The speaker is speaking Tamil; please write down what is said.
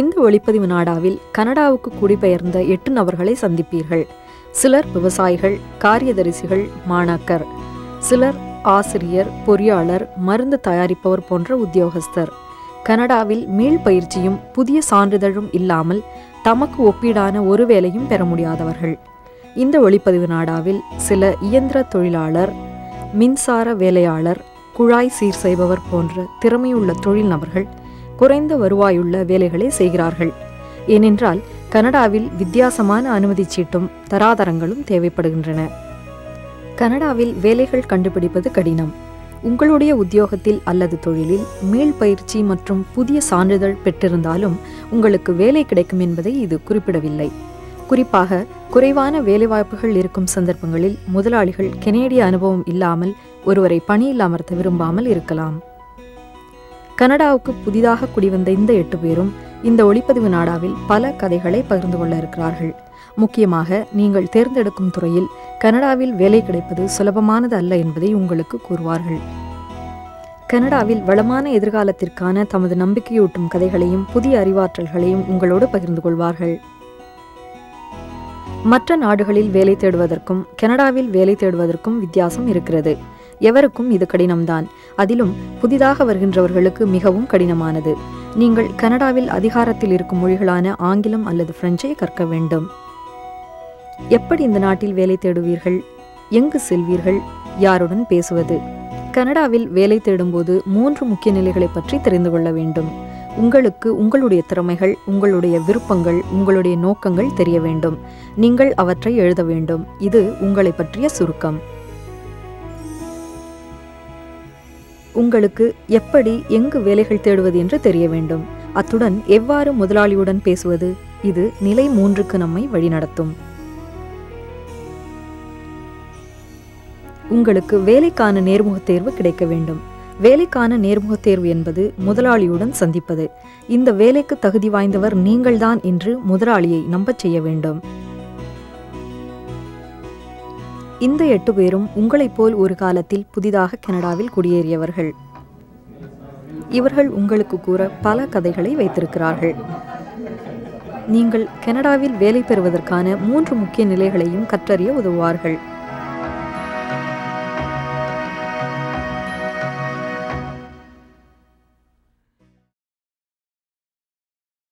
இந்த ஒளிப்பதிவு நாடாவில் கனடாவுக்கு குடிபெயர்ந்த எட்டு நபர்களை சந்திப்பீர்கள் சிலர் விவசாயிகள் காரியதரிசிகள் மாணாக்கர் சிலர் ஆசிரியர் பொறியாளர் மருந்து தயாரிப்பவர் போன்ற உத்தியோகஸ்தர் கனடாவில் மீள் பயிற்சியும் புதிய சான்றிதழும் இல்லாமல் தமக்கு ஒப்பீடான ஒரு வேலையும் பெற முடியாதவர்கள் இந்த ஒளிப்பதிவு நாடாவில் சில இயந்திர தொழிலாளர் மின்சார வேலையாளர் குழாய் சீர் செய்பவர் போன்ற திறமையுள்ள தொழில் நபர்கள் குறைந்த வருவாயுள்ள வேலைகளை செய்கிறார்கள் ஏனென்றால் கனடாவில் வித்தியாசமான அனுமதிச் சீட்டும் தராதரங்களும் தேவைப்படுகின்றன கனடாவில் வேலைகள் கண்டுபிடிப்பது கடினம் உங்களுடைய உத்தியோகத்தில் அல்லது தொழிலில் மீள் பயிற்சி மற்றும் புதிய சான்றிதழ் பெற்றிருந்தாலும் உங்களுக்கு வேலை கிடைக்கும் என்பதை இது குறிப்பிடவில்லை குறிப்பாக குறைவான வேலைவாய்ப்புகள் இருக்கும் சந்தர்ப்பங்களில் முதலாளிகள் கெனேடிய அனுபவம் இல்லாமல் ஒருவரை பணியில் அமர்த்த விரும்பாமல் இருக்கலாம் கனடாவுக்கு புதிதாக குடிவந்த இந்த எட்டு பேரும் இந்த ஒளிப்பதிவு நாடாவில் பல கதைகளை பகிர்ந்து கொள்ள இருக்கிறார்கள் முக்கியமாக நீங்கள் தேர்ந்தெடுக்கும் துறையில் கனடாவில் வேலை கிடைப்பது சுலபமானது அல்ல என்பதை உங்களுக்கு கூறுவார்கள் கனடாவில் வளமான எதிர்காலத்திற்கான தமது நம்பிக்கையூட்டும் கதைகளையும் புதிய அறிவாற்றல்களையும் உங்களோடு பகிர்ந்து கொள்வார்கள் மற்ற நாடுகளில் வேலை தேடுவதற்கும் கனடாவில் வேலை தேடுவதற்கும் வித்தியாசம் இருக்கிறது எவருக்கும் இது கடினம்தான் அதிலும் புதிதாக வருகின்றவர்களுக்கு மிகவும் கடினமானது நீங்கள் கனடாவில் அதிகாரத்தில் இருக்கும் மொழிகளான ஆங்கிலம் அல்லது பிரெஞ்சை கற்க வேண்டும் எப்படி இந்த நாட்டில் வேலை தேடுவீர்கள் எங்கு செல்வீர்கள் யாருடன் பேசுவது கனடாவில் வேலை தேடும்போது மூன்று முக்கிய நிலைகளை பற்றி தெரிந்து கொள்ள வேண்டும் உங்களுக்கு உங்களுடைய திறமைகள் உங்களுடைய விருப்பங்கள் உங்களுடைய நோக்கங்கள் தெரிய வேண்டும் நீங்கள் அவற்றை எழுத வேண்டும் இது உங்களை பற்றிய சுருக்கம் உங்களுக்கு எப்படி எங்கு வேலைகள் தேடுவது என்று தெரிய வேண்டும் அத்துடன் எவ்வாறு முதலாளியுடன் பேசுவது இது நிலை மூன்றுக்கு நம்மை வழிநடத்தும் உங்களுக்கு வேலைக்கான நேர்முகத் தேர்வு கிடைக்க வேண்டும் வேலைக்கான நேர்முகத் தேர்வு என்பது முதலாளியுடன் சந்திப்பது இந்த வேலைக்கு தகுதி வாய்ந்தவர் நீங்கள்தான் என்று முதலாளியை நம்பச் செய்ய வேண்டும் இந்த எட்டு பேரும் உங்களைப் போல் ஒரு காலத்தில் புதிதாக கனடாவில் குடியேறியவர்கள் இவர்கள் உங்களுக்கு கூற பல கதைகளை வைத்திருக்கிறார்கள் நீங்கள் கனடாவில் வேலை பெறுவதற்கான மூன்று முக்கிய நிலைகளையும் கற்றறிய உதவுவார்கள்